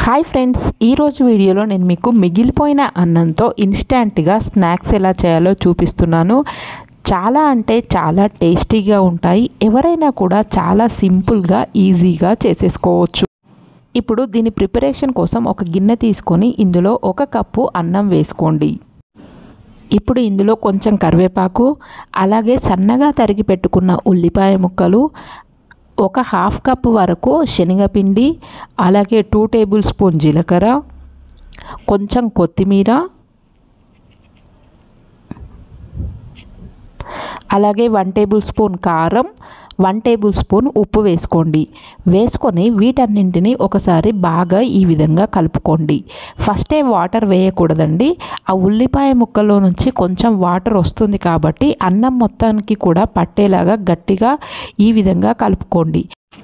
hi friends ఈరోజు వీడియోలో నేను మీకు మిగిలిపోయిన అన్నంతో ఇన్స్టాంట్గా స్నాక్స్ ఎలా చేయాలో చూపిస్తున్నాను చాలా అంటే చాలా టేస్టీగా ఉంటాయి ఎవరైనా కూడా చాలా సింపుల్గా ఈజీగా చేసేసుకోవచ్చు ఇప్పుడు దీని ప్రిపరేషన్ కోసం ఒక గిన్నె తీసుకొని ఇందులో ఒక కప్పు అన్నం వేసుకోండి ఇప్పుడు ఇందులో కొంచెం కరివేపాకు అలాగే సన్నగా తరిగి పెట్టుకున్న ఉల్లిపాయ ముక్కలు ఒక హాఫ్ కప్ వరకు శనగపిండి అలాగే టూ టేబుల్ స్పూన్ జీలకర్ర కొంచెం కొత్తిమీర అలాగే వన్ టేబుల్ స్పూన్ కారం వన్ టేబుల్ స్పూన్ ఉప్పు వేసుకోండి వేసుకొని వీటన్నింటిని ఒకసారి బాగా ఈ విధంగా కలుపుకోండి ఫస్టే వాటర్ వేయకూడదండి ఆ ఉల్లిపాయ ముక్కలో నుంచి కొంచెం వాటర్ వస్తుంది కాబట్టి అన్నం మొత్తానికి కూడా పట్టేలాగా గట్టిగా ఈ విధంగా కలుపుకోండి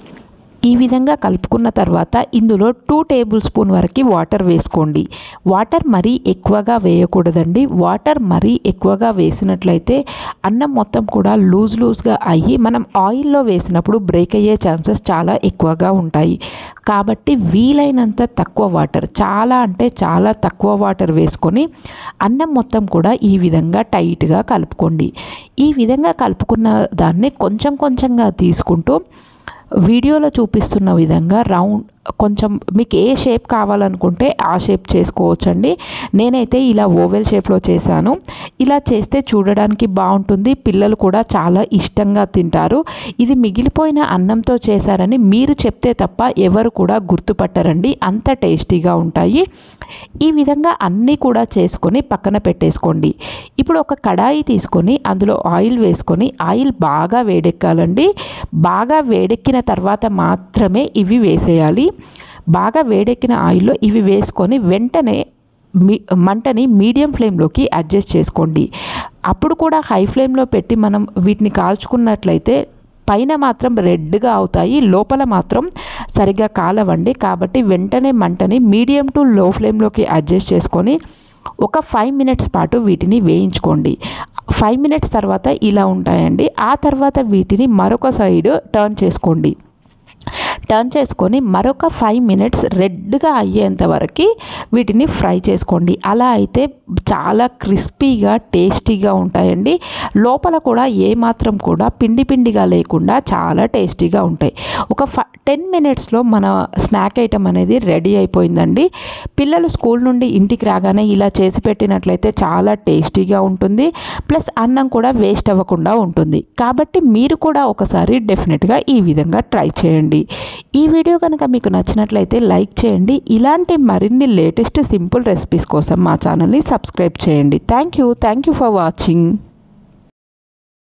ఈ విధంగా కలుపుకున్న తర్వాత ఇందులో టూ టేబుల్ స్పూన్ వరకు వాటర్ వేసుకోండి వాటర్ మరీ ఎక్కువగా వేయకూడదండి వాటర్ మరీ ఎక్కువగా వేసినట్లయితే అన్నం మొత్తం కూడా లూజ్ లూజ్గా అయ్యి మనం ఆయిల్లో వేసినప్పుడు బ్రేక్ అయ్యే ఛాన్సెస్ చాలా ఎక్కువగా ఉంటాయి కాబట్టి వీలైనంత తక్కువ వాటర్ చాలా అంటే చాలా తక్కువ వాటర్ వేసుకొని అన్నం మొత్తం కూడా ఈ విధంగా టైట్గా కలుపుకోండి ఈ విధంగా కలుపుకున్న దాన్ని కొంచెం కొంచెంగా తీసుకుంటూ వీడియోలో చూపిస్తున్న విధంగా రౌండ్ కొంచెం మీకు ఏ షేప్ కావాలనుకుంటే ఆ షేప్ చేసుకోవచ్చండి నేనైతే ఇలా ఓవెల్ షేప్లో చేశాను ఇలా చేస్తే చూడడానికి బాగుంటుంది పిల్లలు కూడా చాలా ఇష్టంగా తింటారు ఇది మిగిలిపోయిన అన్నంతో చేశారని మీరు చెప్తే తప్ప ఎవరు కూడా గుర్తుపట్టరండి అంత టేస్టీగా ఉంటాయి ఈ విధంగా అన్నీ కూడా చేసుకొని పక్కన పెట్టేసుకోండి ఇప్పుడు ఒక కడాయి తీసుకొని అందులో ఆయిల్ వేసుకొని ఆయిల్ బాగా వేడెక్కాలండి బాగా వేడెక్కిన తర్వాత మాత్రమే ఇవి వేసేయాలి బాగా వేడెక్కిన ఆయిల్లో ఇవి వేసుకొని వెంటనే మీ మంటని మీడియం ఫ్లేమ్లోకి అడ్జస్ట్ చేసుకోండి అప్పుడు కూడా హై ఫ్లేమ్లో పెట్టి మనం వీటిని కాల్చుకున్నట్లయితే పైన మాత్రం రెడ్గా అవుతాయి లోపల మాత్రం సరిగ్గా కాలవండి కాబట్టి వెంటనే మంటని మీడియం టు లో ఫ్లేమ్లోకి అడ్జస్ట్ చేసుకొని ఒక ఫైవ్ మినిట్స్ పాటు వీటిని వేయించుకోండి ఫైవ్ మినిట్స్ తర్వాత ఇలా ఉంటాయండి ఆ తర్వాత వీటిని మరొక సైడ్ టర్న్ చేసుకోండి టర్న్ చేసుకొని మరొక ఫైవ్ మినిట్స్ రెడ్గా అయ్యేంత వరకు వీటిని ఫ్రై చేసుకోండి అలా అయితే చాలా క్రిస్పీగా టేస్టీగా ఉంటాయండి లోపల కూడా ఏమాత్రం కూడా పిండి పిండిగా లేకుండా చాలా టేస్టీగా ఉంటాయి ఒక ఫ టెన్ మినిట్స్లో మన స్నాక్ ఐటమ్ అనేది రెడీ అయిపోయిందండి పిల్లలు స్కూల్ నుండి ఇంటికి రాగానే ఇలా చేసి పెట్టినట్లయితే చాలా టేస్టీగా ఉంటుంది ప్లస్ అన్నం కూడా వేస్ట్ అవ్వకుండా ఉంటుంది కాబట్టి మీరు కూడా ఒకసారి డెఫినెట్గా ఈ విధంగా ట్రై చేయండి ఈ వీడియో కనుక మీకు నచ్చినట్లయితే లైక్ చేయండి ఇలాంటి మరిన్ని లేటెస్ట్ సింపుల్ రెసిపీస్ కోసం మా ఛానల్ని సబ్స్క్రైబ్ చేయండి thank you thank you for watching